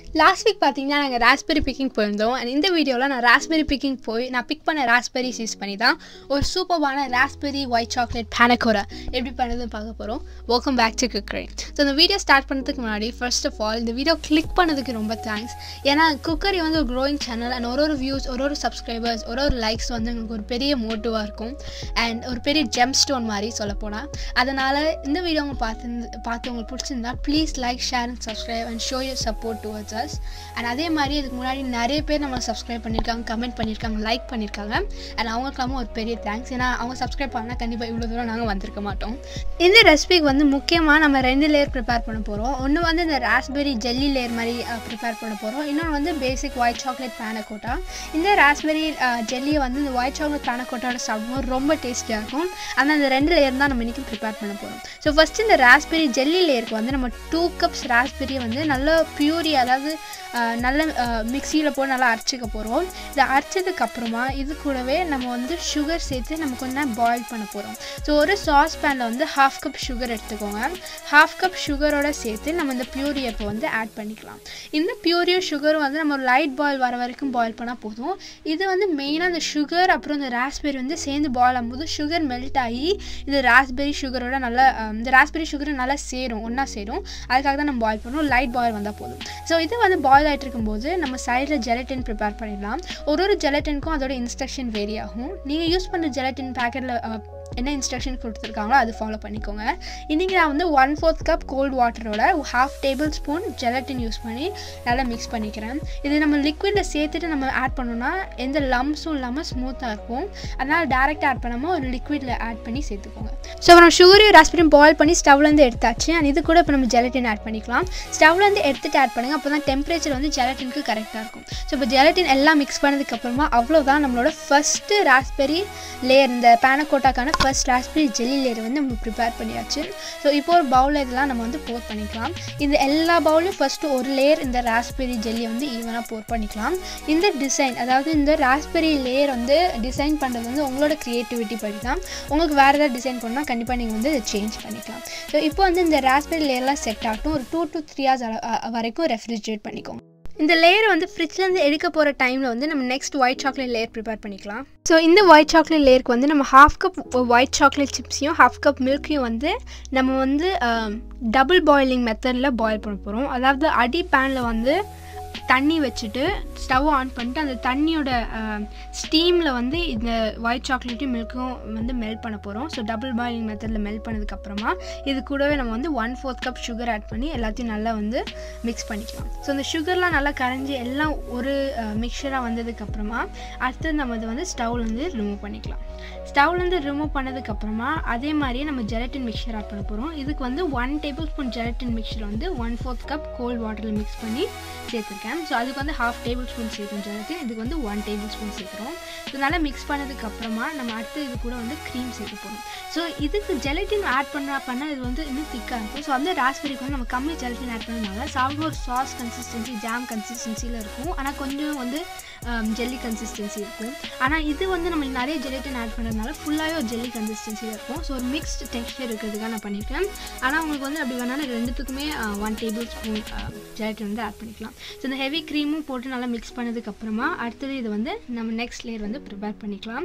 last week பார்த்தீங்கன்னா நாங்கள் raspberry picking போயிருந்தோம் அண்ட் இந்த வீடியோவில் நான் ராஸ்பெரி பிக்கிங் போய் நான் பிக் பண்ண ராஸ்பெரிஸ் யூஸ் பண்ணி தான் ஒரு சூப்பர்பான ராஸ்பெரி ஒயிட் சாக்லேட் பேனக்கோரா எப்படி பண்ணுறதுன்னு பார்க்க போகிறோம் welcome back to cookering so இந்த வீடியோ ஸ்டார்ட் பண்ணுறதுக்கு முன்னாடி ஃபர்ஸ்ட் ஆஃப் ஆல் இந்த வீடியோ கிளிக் பண்ணதுக்கு ரொம்ப தேங்க்ஸ் ஏன்னா குக்கரி வந்து ஒரு க்ரோயிங் சேனல் அண்ட் ஒரு ஒரு வியூஸ் ஒரு ஒரு சப்ஸ்கிரைபர்ஸ் ஒரு ஒரு லைக்ஸ் வந்து எங்களுக்கு ஒரு பெரிய மோட்டிவாக இருக்கும் அண்ட் ஒரு பெரிய ஜெம் ஸ்டோன் மாதிரி சொல்லப்போனால் அதனால் இந்த வீடியோ அவங்க பார்த்து பார்த்து உங்களுக்கு பிடிச்சிருந்தா please like share and subscribe and show your support towards us and அதே மாதிரி இதுக்கு முன்னாடி நிறைய பேர் நம்ம சப்ஸ்கிரைப் பண்ணியிருக்காங்க கமெண்ட் பண்ணியிருக்காங்க லைக் பண்ணியிருக்காங்க அண்ட் அவங்களுக்கெல்லாமும் ஒரு பெரிய தேங்க்ஸ் ஏன்னா அவங்க சப்ஸ்கிரைப் பண்ணால் கண்டிப்பாக இவ்வளோ தூரம் நாங்கள் வந்திருக்க மாட்டோம் இந்த ரெசிபிக்கு வந்து முக்கியமாக நம்ம ரெண்டு லேயர் ப்ரிப்பேர் பண்ண போகிறோம் ஒன்று வந்து இந்த ராஸ்பெரி ஜெல்லி லேயர் மாதிரி ப்ரிப்பேர் பண்ண போகிறோம் இன்னொன்று வந்து பேசிக் ஒயிட் சாக்லேட் பேனக்கோட்டா இந்த ராஸ்பெரி ஜெல்லியை வந்து இந்த ஒயிட் சாக்லேட் பேனக்கோட்டாவோட சாப்பிடும்போது ரொம்ப டேஸ்டியாக இருக்கும் ஆனால் இந்த ரெண்டு லேயர் தான் நம்ம இன்றைக்கி ப்ரிப்பேர் பண்ண போகிறோம் ஸோ ஃபஸ்ட்டு இந்த ராஸ்பெரி ஜெல்லி லேயருக்கு வந்து நம்ம டூ கப்ஸ் ராஸ்பெரியை வந்து நல்ல பியூரி அதாவது நல்ல மிக்சியில் போட்டு நல்லா அரைச்சிக்க போகிறோம் இதை அரைச்சதுக்கப்புறமா இது கூடவே நம்ம வந்து சுகர் சேர்த்து நம்ம கொஞ்ச நேரம் பாயில் பண்ண போகிறோம் ஸோ ஒரு சாஸ் பேனில் வந்து ஹாஃப் கப் சுகர் எடுத்துக்கோங்க ஹாஃப் கப் சுகரோட சேர்த்து நம்ம இந்த பியூரி இப்போ வந்து ஆட் பண்ணிக்கலாம் இந்த பியூரியும் சுகரும் வந்து நம்ம லைட் பாயில் வர வரைக்கும் பாயில் பண்ணால் போதும் இது வந்து மெயினாக இந்த சுகர் அப்புறம் இந்த ராஸ்பெரி வந்து சேர்ந்து பாயில் ஆகும்போது சுகர் மெல்ட் ஆகி இந்த ராஸ்பெரி சுகரோட நல்லா இந்த ராஸ்பெரி சுகர் நல்லா சேரும் ஒன்றா சேரும் அதுக்காக தான் நம்ம பாயில் பண்ணணும் லைட் பாயில் வந்தால் போதும் ஸோ இது வந்து பாயில் ஆகிட்டு இருக்கும்போது நம்ம சைடில் ஜெலட்டின் ப்ரிப்பேர் பண்ணிடலாம் ஒரு ஒரு ஜெலட்டினுக்கும் அதோட இன்ஸ்ட்ரக்ஷன் வேரி ஆகும் நீங்கள் யூஸ் பண்ணுற ஜெலட்டின் பேக்கெட்டில் என்ன இன்ஸ்ட்ரக்ஷன் கொடுத்துருக்காங்களோ அது ஃபாலோ பண்ணிக்கோங்க இன்றைக்கி நான் வந்து ஒன் ஃபோர்த் கப் கோல்ட் வாட்டரோட half tablespoon gelatin use பண்ணி நல்லா மிக்ஸ் பண்ணிக்கிறேன் இது நம்ம லிக்விடில் சேர்த்துட்டு நம்ம ஆட் பண்ணோன்னா எந்த லம்ஸும் இல்லாமல் ஸ்மூத்தாக இருக்கும் அதனால் டேரெக்ட் ஆட் பண்ணாமல் ஒரு லிக்விடில் ஆட் பண்ணி சேர்த்துக்கோங்க ஸோ நம்ம சுகரையும் ராஸ்பெரியும் பாயில் பண்ணி ஸ்டவ்லேருந்து எடுத்தாச்சு அண்ட் இது கூட இப்போ நம்ம ஜெலட்டின் ஆட் பண்ணிக்கலாம் ஸ்டவ்லேருந்து எடுத்துகிட்டு ஆட் பண்ணுங்கள் அப்போ தான் டெம்பரேச்சர் வந்து ஜெலட்டினுக்கு கரெக்டாக இருக்கும் ஸோ இப்போ ஜெலட்டின் எல்லாம் மிக்ஸ் பண்ணதுக்கப்புறமா அவ்வளோதான் நம்மளோட ஃபஸ்ட்டு ராஸ்பெரி லேயர் இந்த பேனக்கோட்டாக்கான ஃபர்ஸ்ட் ராஸ்பெரி ஜெல்லி லேயர் வந்து நம்ம ப்ரிப்பேர் பண்ணியாச்சு ஸோ இப்போ ஒரு பவுலில் இதெல்லாம் நம்ம வந்து போர் பண்ணிக்கலாம் இந்த எல்லா பவுலையும் ஃபஸ்ட்டு ஒரு லேயர் இந்த ராஸ்பெரி ஜெல்லியை வந்து ஈவனாக போர் பண்ணிக்கலாம் இந்த டிசைன் அதாவது இந்த ராஸ்பெரி லேயர் வந்து டிசைன் பண்ணுறது வந்து உங்களோட க்ரியேட்டிவிட்டி படி தான் உங்களுக்கு வேறு ஏதாவது டிசைன் பண்ணால் கண்டிப்பாக நீங்கள் வந்து இதை சேஞ்ச் பண்ணிக்கலாம் ஸோ இப்போ வந்து இந்த ராஸ்பெரி லேயர்லாம் செட் ஆகட்டும் ஒரு டூ டு த்ரீ ஹவர்ஸ் வரைக்கும் ரெஃப்ரிஜரேட் பண்ணிக்கோங்க இந்த லேயர் வந்து ஃப்ரிட்ஜ்லேருந்து எடுக்க போகிற டைமில் வந்து நம்ம next white chocolate layer prepare பண்ணிக்கலாம் ஸோ இந்த ஒயிட் சாக்லேட் லேயருக்கு வந்து நம்ம ஹாஃப் கப் ஒயிட் சாக்லேட் சிப்ஸையும் ஹாஃப் கப் மில்க்கையும் வந்து நம்ம வந்து டபுள் பாயிலிங் மெத்தடில் பாயில் பண்ண போகிறோம் அதாவது அடி பேனில் வந்து தண்ணி வச்சுட்டு ஸ்டவ் ஆன் பண்ணிட்டு அந்த தண்ணியோட ஸ்டீமில் வந்து இந்த ஒயிட் சாக்லேட்டையும் மில்க்கும் வந்து மெல்ட் பண்ண போகிறோம் so double boiling method melt பண்ணதுக்கப்புறமா இது கூடவே நம்ம வந்து one fourth cup sugar add பண்ணி எல்லாத்தையும் நல்லா வந்து மிக்ஸ் பண்ணிக்கலாம் ஸோ இந்த சுகர்லாம் நல்லா கரைஞ்சி எல்லாம் ஒரு மிக்சராக வந்ததுக்கப்புறமா அடுத்தது நம்ம இதை வந்து ஸ்டவ்லேருந்து ரிமூவ் பண்ணிக்கலாம் ஸ்டவ்லேருந்து ரிமூவ் பண்ணதுக்கப்புறமா அதே மாதிரியே நம்ம ஜெலட்டின் மிக்சர் ஆட் பண்ண போகிறோம் இதுக்கு வந்து one tablespoon gelatin mixer வந்து ஒன் ஃபோர்த் கப் கோல்ட் வாட்டரில் மிக்ஸ் பண்ணி சேர்த்துருக்கேன் ஸோ அதுக்கு வந்து ஹாஃப் டேபிள் ஸ்பூன் சேர்க்கும் ஜெலட்டின் இதுக்கு வந்து ஒன் டேபிள் ஸ்பூன் சேர்க்குறோம் ஸோ நல்லா மிக்ஸ் பண்ணதுக்கப்புறமா நம்ம அடுத்து இது கூட வந்து க்ரீம் சேர்க்க போகிறோம் ஸோ இதுக்கு ஜெலட்டின் ஆட் பண்ண பண்ண இது வந்து இன்னும் திக்காக இருக்கும் ஸோ அந்த ராஸ்பெரிக்கு வந்து நம்ம கம்மி ஜெலட்டின் ஆட் பண்ணதுனால சாப்பிடும் ஒரு சாஸ் கன்சிஸ்டன்சி ஜாம் கன்சிஸ்டன்சியில் இருக்கும் ஆனால் கொஞ்சம் வந்து ஜெல்லி கன்சிஸ்டன்சி இருக்கும் ஆனால் இது வந்து நம்ம நிறைய ஜெலட்டின் ஆட் பண்ணுறதுனால ஃபுல்லாகவே ஒரு ஜெல்லி கன்சிஸ்டன்சியில் இருக்கும் ஸோ ஒரு மிக்ஸ்ட் டெக்ஸ்டர் இருக்கிறதுக்காக நான் பண்ணியிருக்கேன் ஆனால் உங்களுக்கு வந்து அப்படி வேணாலும் ரெண்டுத்துக்குமே ஒன் டேபிள் ஸ்பூன் ஜெலட்டின் வந்து ஆட் பண்ணிக்கலாம் ஸோ இந்த ஹெவி க்ரீமும் போட்டு நல்லா மிக்ஸ் பண்ணதுக்கப்புறமா அடுத்தது இது வந்து நம்ம நெக்ஸ்ட் லேயர் வந்து ப்ரிப்பேர் பண்ணிக்கலாம்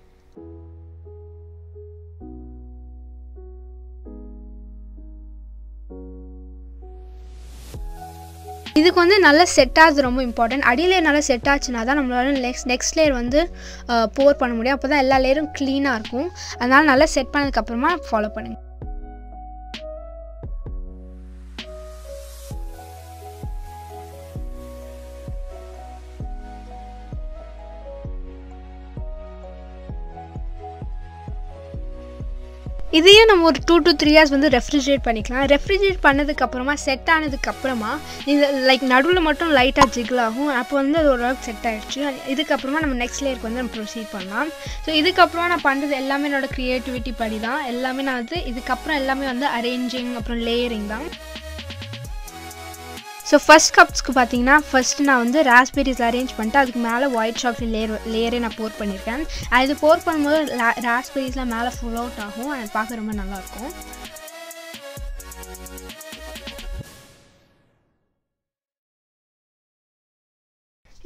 இதுக்கு வந்து நல்லா செட் ஆகுது ரொம்ப இம்பார்ட்டன்ட் அடியில் நல்லா செட் ஆச்சுன்னா தான் நம்மளால நெக்ஸ்ட் நெக்ஸ்ட் லேயர் வந்து போர் பண்ண முடியும் அப்போ தான் எல்லா லேயரும் க்ளீனாக இருக்கும் அதனால் நல்லா செட் பண்ணதுக்கப்புறமா ஃபாலோ பண்ணுங்கள் இதையும் நம்ம ஒரு டூ டு த்ரீ ஹவர்ஸ் வந்து ரெஃப்ரிஜரேட் பண்ணிக்கலாம் ரெஃப்ரிஜரேட் பண்ணதுக்கப்புறமா செட் ஆனதுக்கப்புறமா இந்த லைக் நடுவில் மட்டும் லைட்டாக ஜிகிள் ஆகும் அப்போ வந்து அது ஓரளவுக்கு செட் ஆகிடுச்சு இதுக்கப்புறமா நம்ம நெக்ஸ்ட் லேயருக்கு வந்து நம்ம ப்ரொசீட் பண்ணலாம் ஸோ இதுக்கப்புறமா நான் பண்ணுறது எல்லாமே என்னோடய க்ரியேட்டிவிட்டி படி தான் எல்லாமே நான் வந்து இதுக்கப்புறம் எல்லாமே வந்து அரேஞ்சிங் அப்புறம் லேயரிங் தான் ஸோ ஃபஸ்ட் கப்ஸ்க்கு பார்த்தீங்கன்னா ஃபஸ்ட்டு நான் வந்து ராஸ்பெரிஸ் அரேஞ்ச் பண்ணிட்டு அதுக்கு மேலே ஒயிட் சாக்லேட் லேயர் லேயரே நான் போர் பண்ணியிருக்கேன் அது போர் பண்ணும்போது ராஸ்பெரிஸ்லாம் மேலே ஃபுல் அவுட் ஆகும் அது பார்க்க ரொம்ப நல்லாயிருக்கும்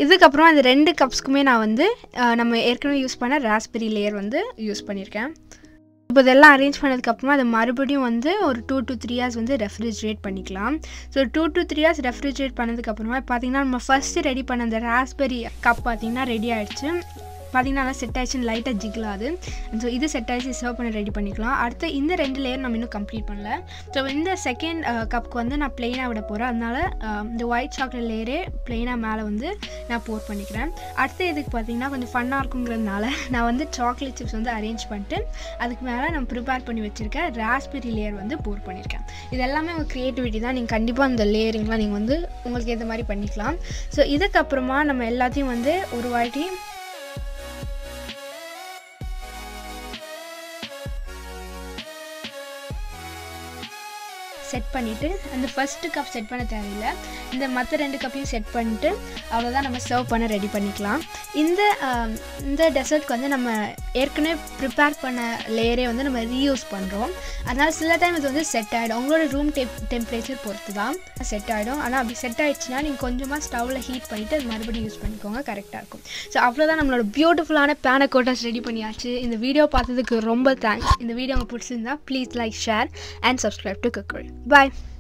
இதுக்கப்புறம் அந்த ரெண்டு கப்ஸ்க்குமே நான் வந்து அஹ், நம்ம ஏற்கனவே யூஸ் பண்ண ராஸ்பெரி லேயர் வந்து யூஸ் பண்ணியிருக்கேன் இப்போ இதெல்லாம் அரேஞ்ச் பண்ணதுக்கப்புறமா அதை மறுபடியும் வந்து ஒரு டூ to த்ரீ ஹவர்ஸ் வந்து ரெஃப்ரிஜரேட் பண்ணிக்கலாம் so two to three hours refrigerate பண்ணதுக்கப்புறமா பார்த்தீங்கன்னா நம்ம ஃபஸ்ட்டு ரெடி பண்ண அந்த ராஸ்பெரி கப் பார்த்தீங்கன்னா ரெடி ஆயிடுச்சு பார்த்தீங்கன்னா நல்லா செட் ஆயிடுச்சுன்னு லைட்டாக ஜிகிளாது ஸோ இது செட் ஆயிடுச்சு சர்வ் பண்ண ரெடி பண்ணிக்கலாம் அடுத்து இந்த ரெண்டு லேயர் நம்ம இன்னும் கம்ப்ளீட் பண்ணல ஸோ இந்த செகண்ட் கப்புக்கு வந்து நான் ப்ளெயினாக விட போகிறேன் அதனால அஹ், இந்த ஒயிட் சாக்லேட் லேயரே ப்ளெயினாக மேலே வந்து நான் போர் பண்ணிக்கிறேன் அடுத்து இதுக்கு பார்த்தீங்கன்னா கொஞ்சம் ஃபன்னாக இருக்குங்கிறதுனால நான் வந்து சாக்லேட் சிப்ஸ் வந்து அரேஞ்ச் பண்ணிட்டு அதுக்கு மேலே நான் ப்ரிப்பேர் பண்ணி வச்சுருக்கேன் ராஸ்பெரி லேயர் வந்து போர் பண்ணியிருக்கேன் இது எல்லாமே உங்கள் க்ரியேட்டிவிட்டி தான் நீங்கள் கண்டிப்பாக அந்த லேயரிங்லாம் நீங்கள் வந்து உங்களுக்கு ஏற்ற மாதிரி பண்ணிக்கலாம் ஸோ இதுக்கப்புறமா நம்ம எல்லாத்தையும் வந்து ஒரு வாட்டி செட் பண்ணிவிட்டு அந்த ஃபஸ்ட்டு கப் செட் பண்ண தேவையில்லை இந்த மற்ற ரெண்டு கப்பையும் செட் பண்ணிட்டு அவ்வளோதான் நம்ம சர்வ் பண்ண ரெடி பண்ணிக்கலாம் இந்த ஆம், இந்த டெசர்ட்க்கு வந்து நம்ம ஏற்கனவே ப்ரிப்பேர் பண்ண லேயரே வந்து நம்ம ரீயூஸ் பண்ணுறோம் அதனால் சில டைம் இது வந்து செட் ஆகிடும் உங்களோட ரூம் டெப் டெம்பரேச்சர் பொறுத்து தான் செட் ஆகிடும் ஆனால் அப்படி செட் ஆயிடுச்சுன்னா நீங்கள் கொஞ்சமாக ஸ்டவ்வில் ஹீட் பண்ணிவிட்டு அது மறுபடியும் யூஸ் பண்ணிக்கோங்க கரெக்டாக இருக்கும் ஸோ அவ்வளோதான் நம்மளோட பியூட்டிஃபுல்லான பேனகோட்டாஸ் ரெடி பண்ணியாச்சு இந்த வீடியோ பார்த்ததுக்கு ரொம்ப தேங்க்ஸ் இந்த வீடியோ உங்களுக்கு பிடிச்சிருந்தா please like share and subscribe to cooker bye